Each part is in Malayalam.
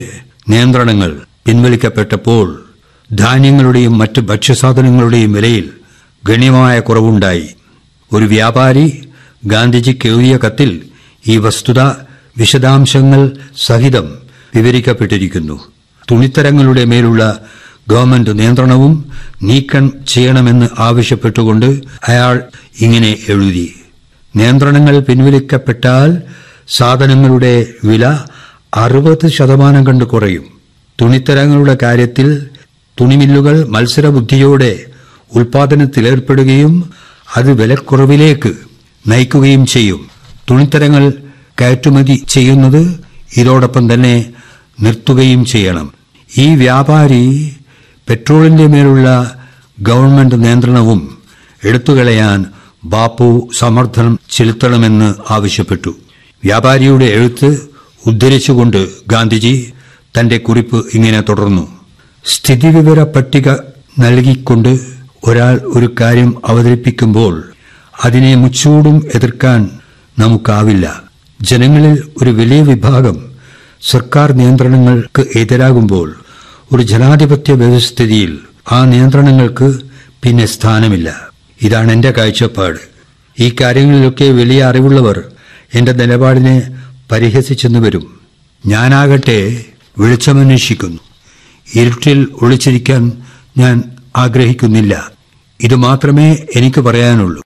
നിയന്ത്രണങ്ങൾ പിൻവലിക്കപ്പെട്ടപ്പോൾ ധാന്യങ്ങളുടെയും മറ്റ് ഭക്ഷ്യസാധനങ്ങളുടെയും വിലയിൽ ഗണ്യമായ കുറവുണ്ടായി ഒരു വ്യാപാരി ഗാന്ധിജിക്ക് എഴുതിയ കത്തിൽ ഈ വസ്തുത വിശദാംശങ്ങൾ സഹിതം വിവരിക്കപ്പെട്ടിരിക്കുന്നു തുണിത്തരങ്ങളുടെ മേലുള്ള ഗവൺമെന്റ് നിയന്ത്രണവും നീക്കം ചെയ്യണമെന്ന് ആവശ്യപ്പെട്ടുകൊണ്ട് അയാൾ ഇങ്ങനെ എഴുതി നിയന്ത്രണങ്ങൾ പിൻവലിക്കപ്പെട്ടാൽ സാധനങ്ങളുടെ വില അറുപത് ശതമാനം കണ്ട് കുറയും തുണിത്തരങ്ങളുടെ കാര്യത്തിൽ തുണിമില്ലുകൾ മത്സരബുദ്ധിയോടെ ഉൽപാദനത്തിലേർപ്പെടുകയും അത് വിലക്കുറവിലേക്ക് നയിക്കുകയും ചെയ്യും തുണിത്തരങ്ങൾ കയറ്റുമതി ചെയ്യുന്നത് ഇതോടൊപ്പം തന്നെ നിർത്തുകയും ചെയ്യണം ഈ വ്യാപാരി പെട്രോളിന്റെ മേലുള്ള ഗവൺമെന്റ് നിയന്ത്രണവും എടുത്തുകളയാൻ ബാപ്പു സമ്മർദ്ദനം ചെലുത്തണമെന്ന് ആവശ്യപ്പെട്ടു വ്യാപാരിയുടെ എഴുത്ത് ഉദ്ധരിച്ചുകൊണ്ട് ഗാന്ധിജി തന്റെ കുറിപ്പ് ഇങ്ങനെ തുടർന്നു സ്ഥിതിവിവര പട്ടിക നൽകിക്കൊണ്ട് ഒരാൾ ഒരു കാര്യം അവതരിപ്പിക്കുമ്പോൾ അതിനെ മുച്ചൂടും എതിർക്കാൻ നമുക്കാവില്ല ജനങ്ങളിൽ ഒരു വലിയ വിഭാഗം സർക്കാർ നിയന്ത്രണങ്ങൾക്ക് എതിരാകുമ്പോൾ ഒരു ജനാധിപത്യ വ്യവസ്ഥിതിയിൽ ആ നിയന്ത്രണങ്ങൾക്ക് പിന്നെ സ്ഥാനമില്ല ഇതാണ് എന്റെ കാഴ്ചപ്പാട് ഈ കാര്യങ്ങളിലൊക്കെ വലിയ അറിവുള്ളവർ എന്റെ നിലപാടിനെ പരിഹസിച്ചെന്ന് വരും ഞാനാകട്ടെ വെളിച്ചമന്വേഷിക്കുന്നു ഇരുട്ടിൽ ഒളിച്ചിരിക്കാൻ ഞാൻ ആഗ്രഹിക്കുന്നില്ല ഇത് മാത്രമേ എനിക്ക് പറയാനുള്ളൂ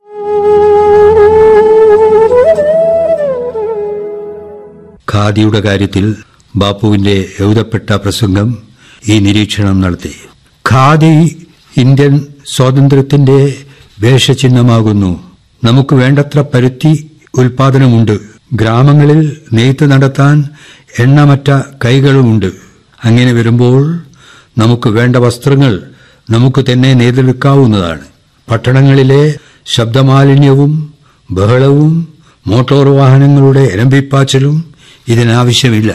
ഖാദിയുടെ കാര്യത്തിൽ ബാപ്പുവിന്റെ എഴുതപ്പെട്ട പ്രസംഗം ഈ നിരീക്ഷണം നടത്തി ഖാദി ഇന്ത്യൻ സ്വാതന്ത്ര്യത്തിന്റെ വേഷചിഹ്നമാകുന്നു നമുക്ക് വേണ്ടത്ര പരുത്തി ഉൽപാദനമുണ്ട് ഗ്രാമങ്ങളിൽ നെയ്ത്ത് നടത്താൻ എണ്ണമറ്റ കൈകളുമുണ്ട് അങ്ങനെ വരുമ്പോൾ നമുക്ക് വേണ്ട വസ്ത്രങ്ങൾ നമുക്ക് തന്നെ നെയ്തെടുക്കാവുന്നതാണ് പട്ടണങ്ങളിലെ ശബ്ദമാലിന്യവും ബഹളവും മോട്ടോർ വാഹനങ്ങളുടെ എരമ്പിപ്പാച്ചലും ഇതിനാവശ്യമില്ല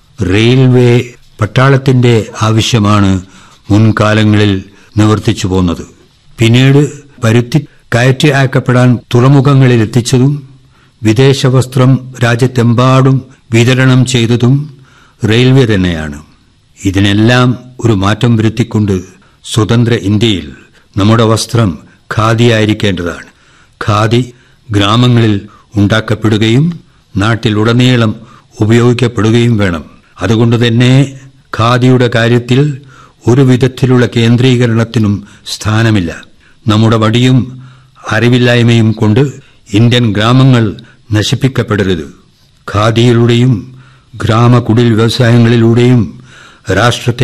റെയിൽവേ പട്ടാളത്തിന്റെ ആവശ്യമാണ് മുൻകാലങ്ങളിൽ നിവർത്തിച്ചു പോന്നത് പിന്നീട് പരുത്തി കയറ്റി അയക്കപ്പെടാൻ തുറമുഖങ്ങളിൽ എത്തിച്ചതും വിദേശ വസ്ത്രം രാജ്യത്തെമ്പാടും വിതരണം ചെയ്തതും റെയിൽവേ തന്നെയാണ് ഇതിനെല്ലാം ഒരു മാറ്റം വരുത്തിക്കൊണ്ട് സ്വതന്ത്ര ഇന്ത്യയിൽ നമ്മുടെ വസ്ത്രം ഖാദിയായിരിക്കേണ്ടതാണ് ഖാദി ഗ്രാമങ്ങളിൽ ഉണ്ടാക്കപ്പെടുകയും നാട്ടിലുടനീളം ഉപയോഗിക്കപ്പെടുകയും വേണം അതുകൊണ്ട് തന്നെ ഖാദിയുടെ കാര്യത്തിൽ ഒരു വിധത്തിലുള്ള കേന്ദ്രീകരണത്തിനും സ്ഥാനമില്ല നമ്മുടെ വടിയും അറിവില്ലായ്മയും കൊണ്ട് ഇന്ത്യൻ ഗ്രാമങ്ങൾ നശിപ്പിക്കപ്പെടരുത് ഖാദിയിലൂടെയും ഗ്രാമകുടിൽ വ്യവസായങ്ങളിലൂടെയും രാഷ്ട്രത്തെ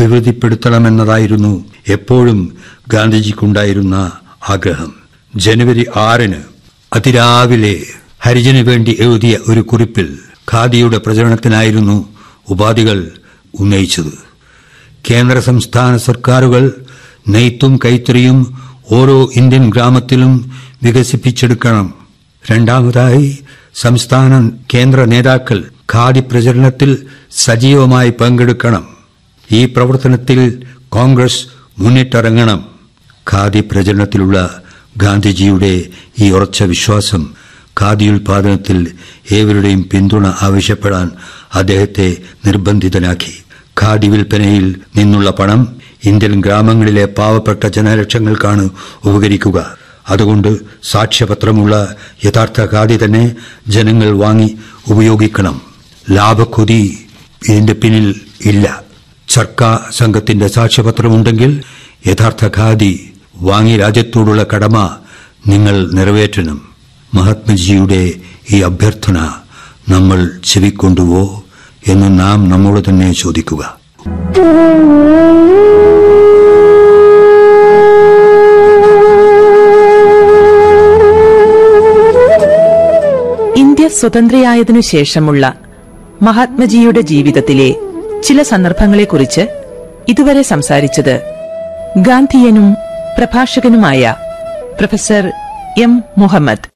അഭിവൃദ്ധിപ്പെടുത്തണമെന്നതായിരുന്നു എപ്പോഴും ഗാന്ധിജിക്കുണ്ടായിരുന്ന ആഗ്രഹം ജനുവരി ആറിന് അതിരാവിലെ ഹരിജന് വേണ്ടി എഴുതിയ ഒരു കുറിപ്പിൽ ഖാദിയുടെ പ്രചരണത്തിനായിരുന്നു ഉപാധികൾ ഉന്നയിച്ചത് കേന്ദ്ര സംസ്ഥാന സർക്കാരുകൾ നെയ്ത്തും കൈത്തറിയും ഓരോ ഇന്ത്യൻ ഗ്രാമത്തിലും വികസിപ്പിച്ചെടുക്കണം രണ്ടാമതായി സംസ്ഥാന കേന്ദ്ര നേതാക്കൾ ഖാദി പ്രചരണത്തിൽ സജീവമായി പങ്കെടുക്കണം ഈ പ്രവർത്തനത്തിൽ കോൺഗ്രസ് മുന്നിട്ടിറങ്ങണം ഖാദി പ്രചരണത്തിലുള്ള ഗാന്ധിജിയുടെ ഈ ഉറച്ച വിശ്വാസം ഖാദി ഉൽപാദനത്തിൽ ഏവരുടെയും പിന്തുണ ആവശ്യപ്പെടാൻ അദ്ദേഹത്തെ നിർബന്ധിതനാക്കി ഖാദി വിൽപ്പനയിൽ നിന്നുള്ള പണം ഇന്ത്യൻ ഗ്രാമങ്ങളിലെ പാവപ്പെട്ട ജനലക്ഷങ്ങൾക്കാണ് ഉപകരിക്കുക അതുകൊണ്ട് സാക്ഷ്യപത്രമുള്ള യഥാർത്ഥ ഖാദി തന്നെ ജനങ്ങൾ വാങ്ങി ഉപയോഗിക്കണം ലാഭക്കൊതി ഇതിന്റെ പിന്നിൽ ഇല്ല ചർക്ക സംഘത്തിന്റെ സാക്ഷ്യപത്രമുണ്ടെങ്കിൽ യഥാർത്ഥ ഖാദി വാങ്ങി രാജ്യത്തോടുള്ള കടമ നിങ്ങൾ നിറവേറ്റണം മഹാത്മജിയുടെ ഈ അഭ്യർത്ഥന നമ്മൾ ചെവിക്കൊണ്ടുവോ എന്ന് നാം നമ്മോട് തന്നെ ചോദിക്കുക ഇന്ത്യ സ്വതന്ത്രയായതിനു ശേഷമുള്ള മഹാത്മജിയുടെ ജീവിതത്തിലെ ചില സന്ദർഭങ്ങളെക്കുറിച്ച് ഇതുവരെ സംസാരിച്ചത് ഗാന്ധിയനും പ്രഭാഷകനുമായ പ്രൊഫസർ എം മുഹമ്മദ്